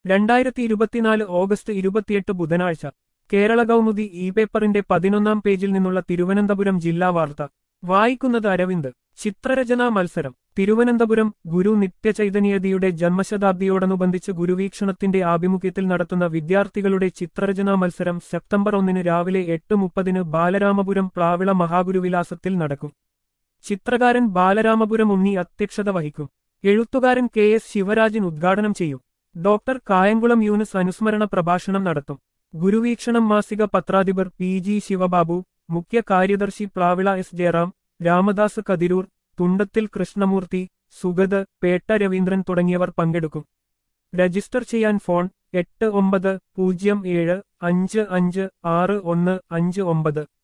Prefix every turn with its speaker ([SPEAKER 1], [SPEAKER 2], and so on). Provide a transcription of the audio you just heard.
[SPEAKER 1] രണ്ടായിരത്തി ഇരുപത്തിനാല് ഓഗസ്റ്റ് ഇരുപത്തിയെട്ട് ബുധനാഴ്ച കേരള കൗമുദി ഇ പേപ്പറിന്റെ പതിനൊന്നാം പേജിൽ നിന്നുള്ള തിരുവനന്തപുരം ജില്ലാ വാർത്ത വായിക്കുന്നത് അരവിന്ദ് ചിത്രരചനാ മത്സരം തിരുവനന്തപുരം ഗുരു നിത്യചൈതന്യതിയുടെ ജന്മശതാബ്ദിയോടനുബന്ധിച്ച് ഗുരുവീക്ഷണത്തിന്റെ ആഭിമുഖ്യത്തിൽ നടത്തുന്ന വിദ്യാർത്ഥികളുടെ ചിത്രരചനാ മത്സരം സെപ്റ്റംബർ ഒന്നിന് രാവിലെ എട്ട് മുപ്പതിന് ബാലരാമപുരം പ്ലാവിള മഹാഗുരുവിലാസത്തിൽ നടക്കും ചിത്രകാരൻ ബാലരാമപുരം ഉണ്ണി അധ്യക്ഷത വഹിക്കും എഴുത്തുകാരൻ കെ എസ് ശിവരാജൻ ഉദ്ഘാടനം ചെയ്യും ഡോക്ടർ കായംകുളം യൂനിസ് അനുസ്മരണ പ്രഭാഷണം നടത്തും ഗുരുവീക്ഷണം മാസിക പത്രാധിപർ പി ജി ശിവബാബു മുഖ്യ കാര്യദർശി പ്ലാവിള എസ് ജയറാം രാമദാസ് കതിരൂർ തുണ്ടത്തിൽ കൃഷ്ണമൂർത്തി സുഗത് പേട്ട രവീന്ദ്രൻ തുടങ്ങിയവർ പങ്കെടുക്കും രജിസ്റ്റർ ചെയ്യാൻ ഫോൺ എട്ട് ഒമ്പത് പൂജ്യം ഏഴ് അഞ്ച് അഞ്ച് ആറ് ഒന്ന് അഞ്ച് ഒമ്പത്